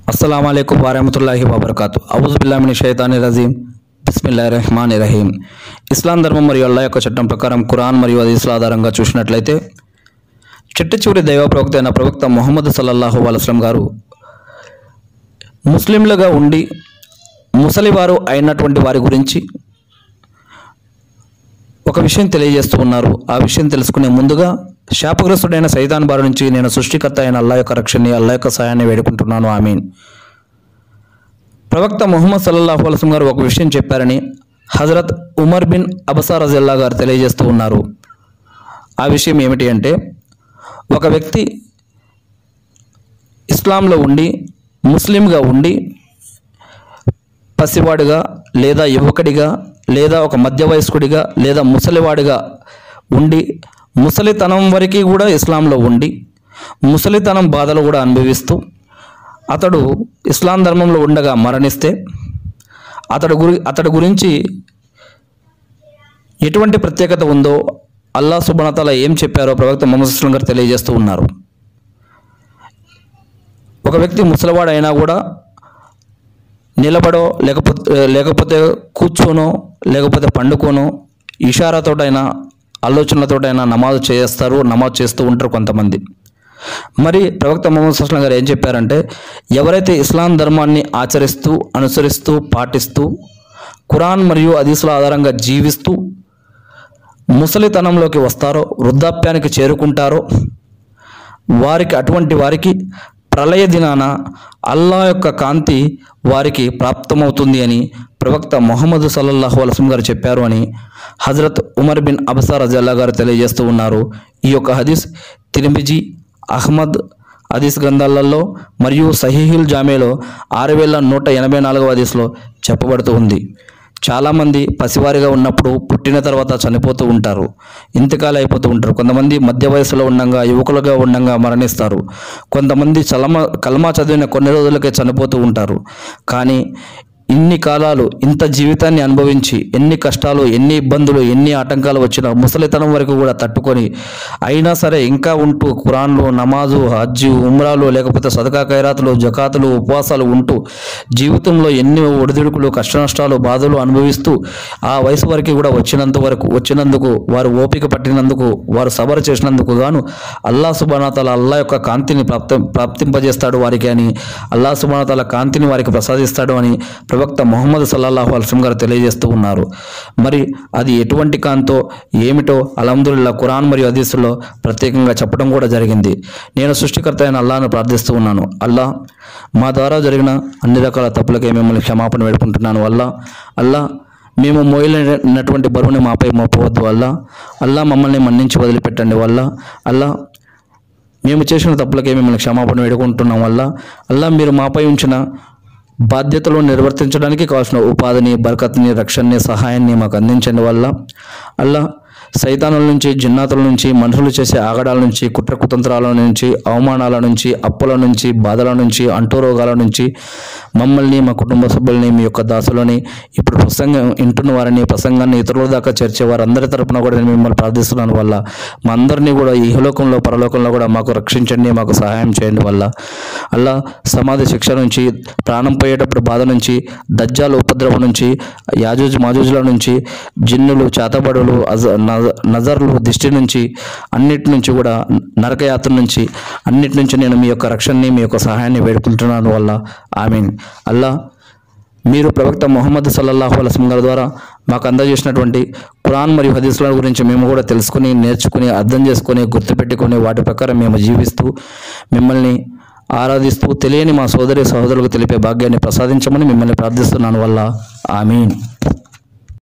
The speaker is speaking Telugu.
అస్సలం అయికం వరహమతుల్లాహి వబర్కాతు అవుజుబిల్లామిని షైతాని రజీం బిస్మిల్లా రెహమాన్ రహీం ఇస్లాం ధర్మం మరియు అల్లా యొక్క చట్టం ప్రకారం ఖురాన్ మరియు హదీసుల ఆధారంగా చూసినట్లయితే చిట్ట చివరి దైవ ప్రవక్త అయిన ప్రవక్త మొహమ్మద్ సల్లల్లాహు అలస్లం గారు ముస్లింలుగా ఉండి ముసలివారు అయినటువంటి వారి గురించి ఒక విషయం తెలియజేస్తూ ఉన్నారు ఆ విషయం తెలుసుకునే ముందుగా శాపగ్రస్తుడైన సైతాన్ బారి నుంచి నేను సృష్టికర్త అయిన అల్లా యొక్క రక్షణని అల్లా యొక్క సాయాన్ని వేడుకుంటున్నాను ఆమీన్ ప్రవక్త ముహమ్మద్ సల్లల్లాహు అలసం గారు ఒక విషయం చెప్పారని హజరత్ ఉమర్ బిన్ అబసా రజల్లా గారు తెలియజేస్తూ ఉన్నారు ఆ విషయం ఏమిటి అంటే ఒక వ్యక్తి ఇస్లాంలో ఉండి ముస్లింగా ఉండి పసివాడిగా లేదా యువకుడిగా లేదా ఒక మధ్య వయస్కుడిగా లేదా ముసలివాడిగా ఉండి ముసలితనం వరకు కూడా ఇస్లాంలో ఉండి ముసలితనం బాధలు కూడా అనుభవిస్తూ అతడు ఇస్లాం ధర్మంలో ఉండగా మరణిస్తే అతడు గురి అతడి గురించి ఎటువంటి ప్రత్యేకత ఉందో అల్లా సుబనతల ఏం చెప్పారో ప్రవక్త మొహమ్మద్ సుస్లం గారు తెలియజేస్తూ ఉన్నారు ఒక వ్యక్తి ముసలివాడైనా కూడా నిలబడో లేకపోతే లేకపోతే కూర్చోనో లేకపోతే పండుకోనో ఇషారాతోటైనా ఆలోచనలతోటైనా నమాజ్ చేస్తారు నమాజ్ చేస్తూ ఉంటారు కొంతమంది మరి ప్రవక్త మొహమ్మద్ సుస్లాం గారు ఏం చెప్పారంటే ఎవరైతే ఇస్లాం ధర్మాన్ని ఆచరిస్తూ అనుసరిస్తూ పాటిస్తూ ఖురాన్ మరియు హదీసుల ఆధారంగా జీవిస్తూ ముసలితనంలోకి వస్తారో వృద్ధాప్యానికి చేరుకుంటారో వారికి అటువంటి వారికి ప్రళయ దినాన అల్లా యొక్క కాంతి వారికి ప్రాప్తమవుతుంది అని ప్రవక్త మొహమ్మద్ సల్లల్లాహు అలసం గారు చెప్పారు అని హజరత్ ఉమర్ బిన్ అబసా రజల్లా గారు తెలియజేస్తూ ఉన్నారు ఈ యొక్క హదీస్ తిరిమిజీ అహ్మద్ హదీస్ గ్రంథాలలో మరియు సహీహుల్ జామేలో ఆరు వేల నూట ఎనభై నాలుగవ హదీస్లో చెప్పబడుతూ ఉంది చాలామంది పసివారిగా ఉన్నప్పుడు పుట్టిన తర్వాత చనిపోతూ ఉంటారు ఇంతకాలం అయిపోతూ ఉంటారు కొంతమంది మధ్య వయసులో ఉండంగా యువకులుగా ఉండంగా మరణిస్తారు కొంతమంది చలమ కల్మా చదివిన కొన్ని రోజులకే చనిపోతూ ఉంటారు కానీ ఇన్ని కాలాలు ఇంత జీవితాన్ని అనుభవించి ఎన్ని కష్టాలు ఎన్ని ఇబ్బందులు ఎన్ని ఆటంకాలు వచ్చినా ముసలితనం వరకు కూడా తట్టుకొని అయినా సరే ఇంకా ఉంటూ ఖురాన్లు నమాజు హజ్జు ఉమ్రాలు లేకపోతే సదకా ఖైరాతులు జకాతులు ఉపవాసాలు ఉంటూ జీవితంలో ఎన్ని ఒడిదుడుకులు కష్ట నష్టాలు బాధలు అనుభవిస్తూ ఆ వయసు వరకు కూడా వచ్చినంత వరకు వచ్చినందుకు వారు ఓపిక పట్టినందుకు వారు సబర చేసినందుకు గాను అల్లా సుబానాతల అల్లా యొక్క కాంతిని ప్రాప్త ప్రాప్తింపజేస్తాడు వారికి అని అల్లా సుబానాతల కాంతిని వారికి ప్రసాదిస్తాడు అని ప్రవక్త మొహమ్మద్ సల్లాహు అల్ఫం గారు తెలియజేస్తూ ఉన్నారు మరి అది ఎటువంటి కాంతో ఏమిటో అలహదుల్లా ఖురాన్ మరియు హదీసుల్లో ప్రత్యేకంగా చెప్పడం కూడా జరిగింది నేను సృష్టికర్త అయిన అల్లాను ప్రార్థిస్తూ ఉన్నాను అల్లా మా ద్వారా జరిగిన అన్ని రకాల తప్పులకే మిమ్మల్ని క్షమాపణ వేడుకుంటున్నాను అల్లా అల్లా మేము మోయలేనటువంటి బరువుని మాపై మోపవద్దు అల్లా అల్లా మమ్మల్ని మన్నించి వదిలిపెట్టండి వల్ల అల్లా మేము చేసిన తప్పులకే మిమ్మల్ని క్షమాపణ వేడుకుంటున్నాం వల్ల అల్లా మీరు మాపై ఉంచిన బాధ్యతలు నిర్వర్తించడానికి కావాల్సిన ఉపాధిని బరకత్ని రక్షణని సహాయాన్ని మాకు అందించండి వల్ల అల్లా సైతానుల నుంచి జిన్నాతుల నుంచి మనుషులు చేసే ఆగడాల నుంచి కుట్ర కుతంత్రాల నుంచి అవమానాల నుంచి అప్పుల నుంచి బాధల నుంచి అంటురోగాల నుంచి మమ్మల్ని మా కుటుంబ సభ్యుల్ని మీ యొక్క దాసులని ఇప్పుడు ప్రసంగం వింటున్న వారిని ప్రసంగాన్ని ఇతరుల దాకా చేర్చే వారందరి తరపున కూడా నేను మిమ్మల్ని ప్రార్థిస్తున్నాను వల్ల మా అందరినీ కూడా ఈ ఇహలోకంలో పరలోకంలో కూడా మాకు రక్షించండి మాకు సహాయం చేయండి వల్ల అల్లా సమాధి శిక్ష నుంచి ప్రాణం పోయేటప్పుడు బాధ నుంచి దజ్జాల ఉపద్రవం నుంచి యాజూజ్ మాజూజుల నుంచి జిన్నులు చేతబడులు అజ నజ- నజర్లు దిష్టి నుంచి అన్నిటి నుంచి కూడా నరకయాత్ర నుంచి అన్నిటి నుంచి నేను మీ యొక్క రక్షణని మీ యొక్క సహాయాన్ని వేడుకుంటున్నాను వల్ల ఆమీన్ అల్లా మీరు ప్రవక్త మొహమ్మద్ సల్లల్లాహు అలస్లం గారి ద్వారా మాకు అందజేసినటువంటి ఖురాన్ మరియు హదీసుల గురించి మేము కూడా తెలుసుకుని నేర్చుకుని అర్థం చేసుకుని గుర్తుపెట్టుకుని వాటి ప్రకారం మేము జీవిస్తూ మిమ్మల్ని ఆరాధిస్తూ తెలియని మా సోదరి సహోదరులకు తెలిపే భాగ్యాన్ని ప్రసాదించమని మిమ్మల్ని ప్రార్థిస్తున్నాను వల్ల ఆమీన్